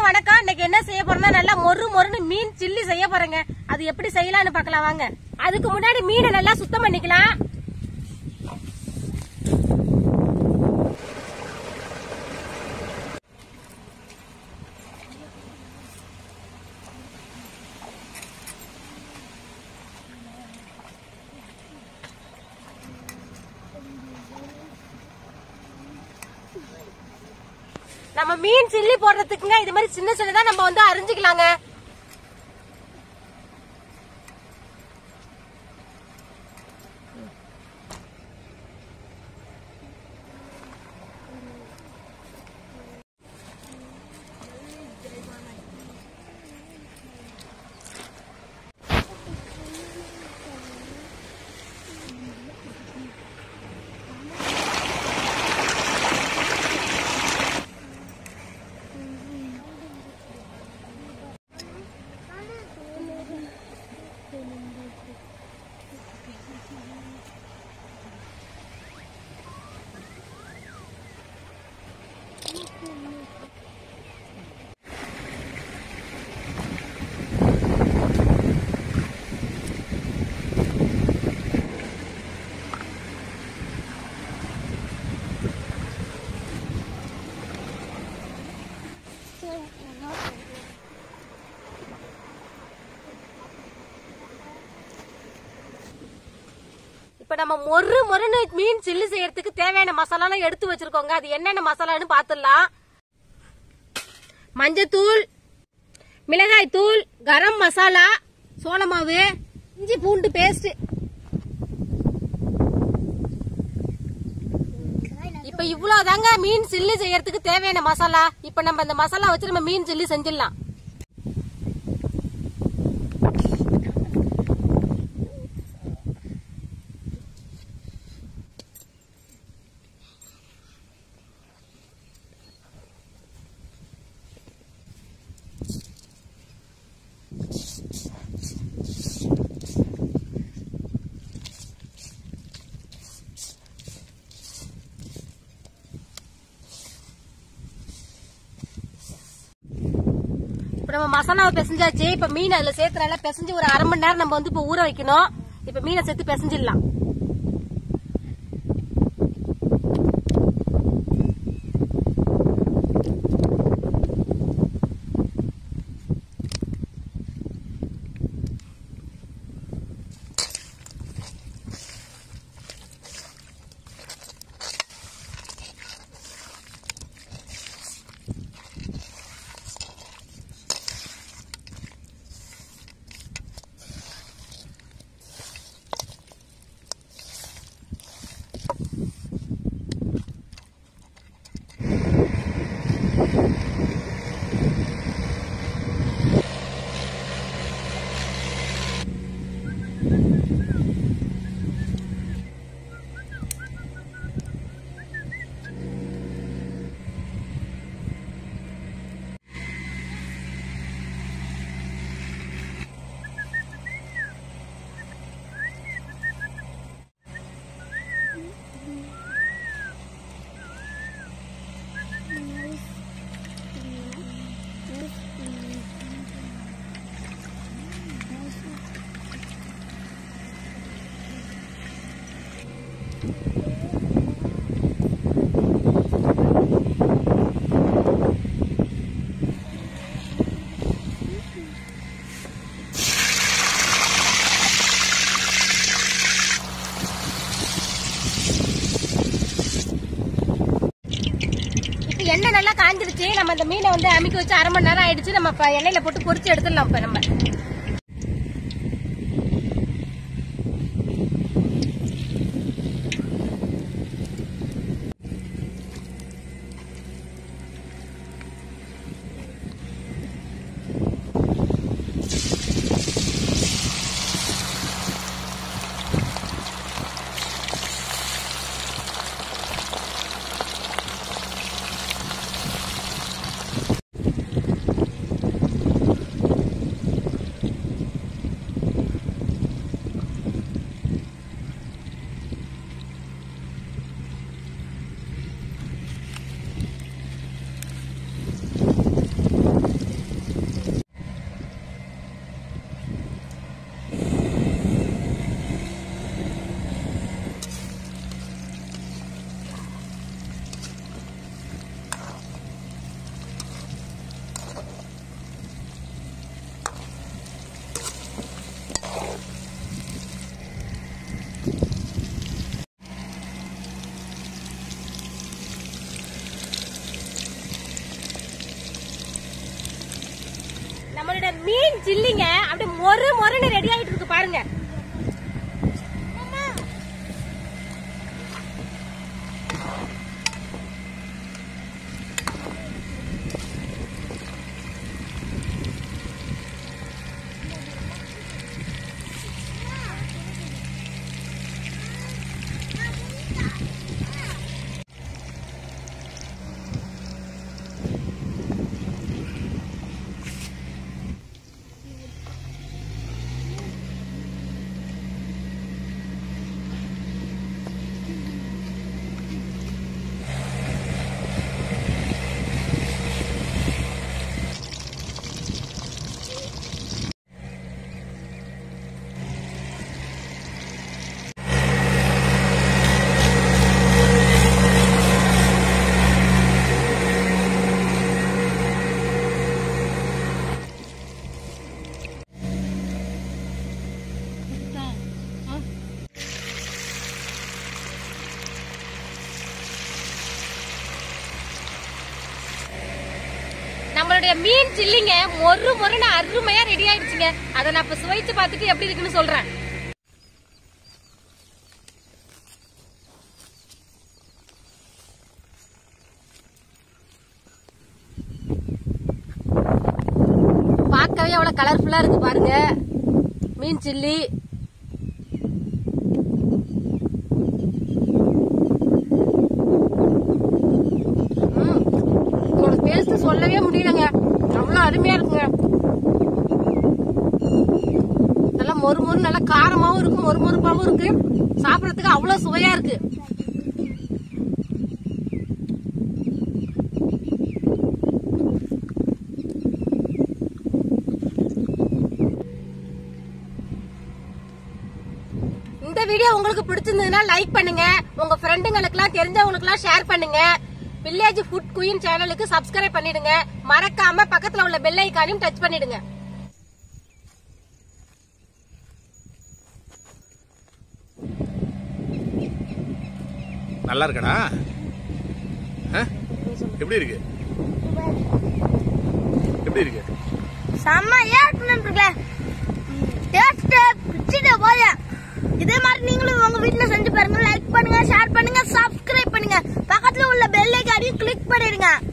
எல்லாருக்கும் வணக்கம் இன்னைக்கு என்ன செய்ய போறோம்னா நல்லா மொறு மொறுன்னு மீன் சில்லி செய்ய போறேங்க அது எப்படி செய்யலாம்னு பார்க்கலாம் வாங்க அதுக்கு முன்னாடி மீனை நல்லா சுத்தம் பண்ணிக்கலாம் நம்ம மீன் சில்லி போடுறதுக்குங்க இது மாதிரி சின்ன சின்னதா நம்ம வந்து அரிஞ்சுக்கலாங்க இப்ப நம்ம மொறு மொறுன்னு மீன் சில்லி செய்யறதுக்கு தேவையான மசாலாலாம் எடுத்து வச்சிருக்கோங்க அது என்னென்ன மசாலான்னு பாத்துடலாம் மஞ்சத்தூள் மிளகாய் தூள் கரம் மசாலா சோள மாவு இஞ்சி பூண்டு பேஸ்ட் இப்ப இவ்வளவுதாங்க மீன் சில்லி செய்யறதுக்கு தேவையான மசாலா இப்ப நம்ம இந்த மசாலா வச்சு நம்ம மீன் சில்லி செஞ்சிடலாம் இப்ப நம்ம மசாலாவை பிசைஞ்சாச்சு இப்ப மீன் அதுல சேர்த்து நல்லா பிசைஞ்சு ஒரு அரை மணி நேரம் நம்ம வந்து இப்ப ஊற வைக்கணும் இப்ப மீனை சேர்த்து பிசைஞ்சிடலாம் இப்ப எண்ணெய் நல்லா காஞ்சிருச்சு நம்ம இந்த மீனை வந்து அமுக்கி வச்சு அரை மணி நேரம் ஆயிடுச்சு நம்ம இப்ப எண்ணெயில போட்டு பொரிச்சு எடுத்துடலாம் இப்ப நம்ம மீன் சில்லிங்க அப்படி மொறு மொறுன்னு ரெடி ஆயிட்டு இருக்கு பாருங்க நம்மளுடைய மீன் சில்லிங்க மொறு மொறுன்னு அருமையா ரெடி ஆயிடுச்சுங்க அதை நான் இப்ப சுவைச்சு பார்த்துட்டு எப்படி இருக்குன்னு சொல்றேன் பார்க்கவே எவ்வளவு கலர்ஃபுல்லா இருக்கு பாருங்க மீன் சில்லி ம், இதோட டேஸ்ட் சொல்லவே முடியலங்க அவ்வளவு அருமையா இருக்குங்க நல்லா மொறு மொறு நல்லா காரமாவும் இருக்கு மொறு மொறுப்பாவும் இருக்கு சாப்பிடறதுக்கு அவ்வளவு சுவையா இருக்கு இந்த வீடியோ உங்களுக்கு பிடிச்சிருந்ததுன்னா லைக் பண்ணுங்க உங்க ஃப்ரெண்டுங்களுக்குலாம் தெரிஞ்சவங்களுக்குலாம் ஷேர் பண்ணுங்க வில்லேஜ் ஃபுட் குயின் சேனலுக்கு சப்ஸ்கிரைப் பண்ணிடுங்க மறக்காம பக்கத்துல உள்ள பெல் ஐக்கானையும் டச் பண்ணிடுங்க நல்லா இருக்கடா ஆ? எப்படி இருக்கு எப்படி இருக்கு செம்மையா இருக்கு நண்பர்களே டேஸ்ட் பிடிச்சிட்டு போய இதே மாதிரி நீங்களும் உங்க வீட்ல செஞ்சு பாருங்க லைக் பண்ணுங்க ஷேர் பண்ணுங்க சப்ஸ்கிரைப் பண்ணுங்க பக்கத்துல உள்ள பெல் ஐக்கானையும் கிளிக் பண்ணிடுங்க